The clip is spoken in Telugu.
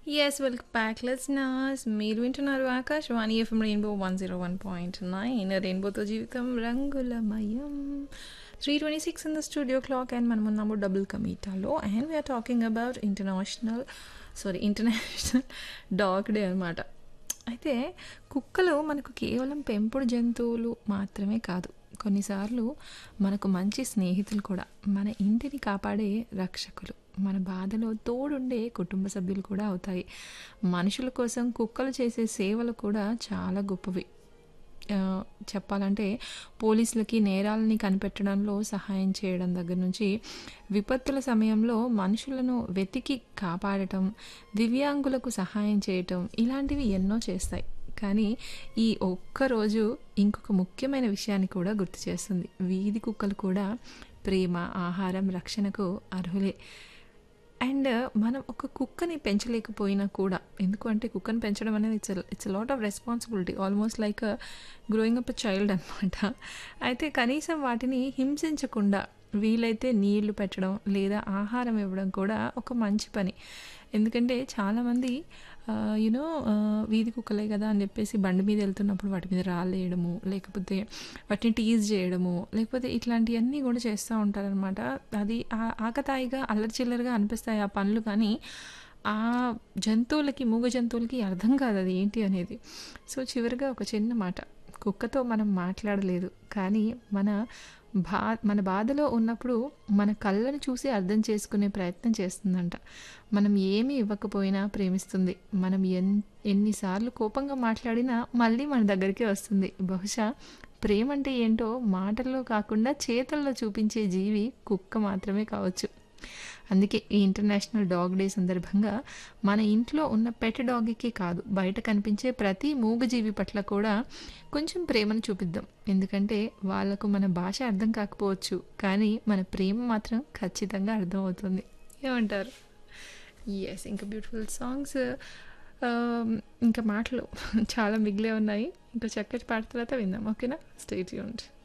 ఎస్ వెల్కమ్ బ్యాక్ లెట్స్ నాస్ మీరు వింటున్నారు Akashvani FM rainbow one zero one point nine రెయిన్బోతో జీవితం రంగులమయం three twenty six in the studio clock and మనం ఉన్నాము డబుల్ కమీటాలో and we're talking about international sorry international dog day అనమాట అయితే కుక్కలు మనకు కేవలం పెంపుడు జంతువులు మాత్రమే కాదు కొన్నిసార్లు మనకు మంచి స్నేహితులు కూడా మన ఇంటిని కాపాడే రక్షకులు మన బాధలో తోడుండే కుటుంబ సభ్యులు కూడా అవుతాయి మనుషుల కోసం కుక్కలు చేసే సేవలు కూడా చాలా గొప్పవి ఆ, చెప్పాలంటే పోలీసులకి నేరాలని కనిపెట్టడంలో సహాయం చేయడం దగ్గర నుంచి విపత్తుల సమయంలో మనుషులను వెతికి కాపాడటం దివ్యాంగులకు సహాయం చేయటం ఇలాంటివి ఎన్నో చేస్తాయి కానీ ఈ ఒక్కరోజు ఇంకొక ముఖ్యమైన విషయాన్ని కూడా గుర్తు చేస్తుంది వీధి కుక్కలు కూడా ప్రేమ ఆహారం రక్షణకు అర్హులే అండ్ మనం ఒక కుక్కని పెంచలేకపోయినా కూడా ఎందుకు అంటే కుక్కని పెంచడం అనేది it's it's lot of responsibility almost like growing up child అనమాట అయితే కనీసం వాటిని హింసించకుండా వీలైతే నీళ్లు పెట్టడం లేదా ఆహారం ఇవ్వడం కూడా ఒక మంచి పని ఎందుకంటే చాలామంది యూనో వీధి కుక్కలే కదా అని చెప్పేసి బండి మీద వెళ్తున్నప్పుడు వాటి మీద రాలేయడము లేకపోతే వాటిని టీజ్ చేయడము లేకపోతే ఇట్లాంటివన్నీ కూడా చేస్తూ ఉంటారనమాట అది ఆ- ఆకతాయిగా అల్లరి చిల్లరగా అనిపిస్తాయి ఆ పనులు కానీ ఆ జంతువులకి మూగ జంతువులకి అర్థం కాదు అది ఏంటి అనేది సో చివరిగా ఒక చిన్న మాట కుక్కతో మనం మాట్లాడలేదు కానీ మన బా మన బాధలో ఉన్నప్పుడు మన కళ్ళను చూసి అర్థం చేసుకునే ప్రయత్నం చేస్తుందంట మనం ఏమీ ఇవ్వకపోయినా ప్రేమిస్తుంది మనం ఎన్ ఎన్నిసార్లు కోపంగా మాట్లాడినా మళ్ళీ మన దగ్గరికి వస్తుంది బహుశా ప్రేమ అంటే ఏంటో మాటల్లో కాకుండా చేతల్లో చూపించే జీవి కుక్క మాత్రమే కావచ్చు అందుకే ఈ ఇంటర్నేషనల్ డాగ్ డే సందర్భంగా మన ఇంట్లో ఉన్న పెట్ డాగ్కి కాదు బయట కనిపించే ప్రతి మూగజీవి పట్ల కూడా కొంచెం ప్రేమను చూపిద్దాం ఎందుకంటే వాళ్ళకు మన భాష అర్థం కాకపోవచ్చు కానీ మన ప్రేమ మాత్రం ఖచ్చితంగా అర్థమవుతుంది ఏమంటారు ఎస్ ఇంకా బ్యూటిఫుల్ సాంగ్స్ ఇంకా మాటలు చాలా మిగిలే ఉన్నాయి ఇంకా చక్కటి పాట తర్వాత విందాం ఓకేనా స్టేట్ యూంట్